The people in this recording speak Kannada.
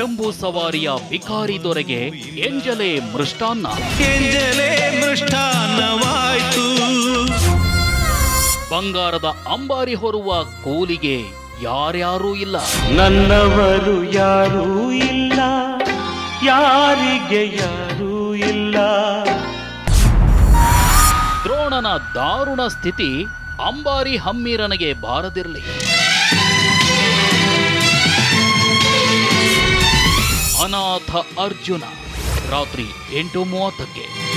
ಜಂಬೂ ಸವಾರಿಯ ಬಿಕಾರಿ ದೊರೆಗೆ ಎಂಜಲೆ ಮೃಷ್ಟಾನ್ನ ಎಂಜಲೇ ಮೃಷ್ಟಾನ್ನವಾಯ್ತು ಬಂಗಾರದ ಅಂಬಾರಿ ಹೊರುವ ಕೂಲಿಗೆ ಯಾರ್ಯಾರೂ ಇಲ್ಲ ನನ್ನವರು ಯಾರೂ ಇಲ್ಲ ಯಾರಿಗೆ ಯಾರೂ ಇಲ್ಲ ದ್ರೋಣನ ದಾರುಣ ಸ್ಥಿತಿ ಅಂಬಾರಿ ಹಮ್ಮೀರನಿಗೆ ಬಾರದಿರಲಿ ಅನಾಥ ಅರ್ಜುನ ರಾತ್ರಿ ಎಂಟು ಮೂವತ್ತಕ್ಕೆ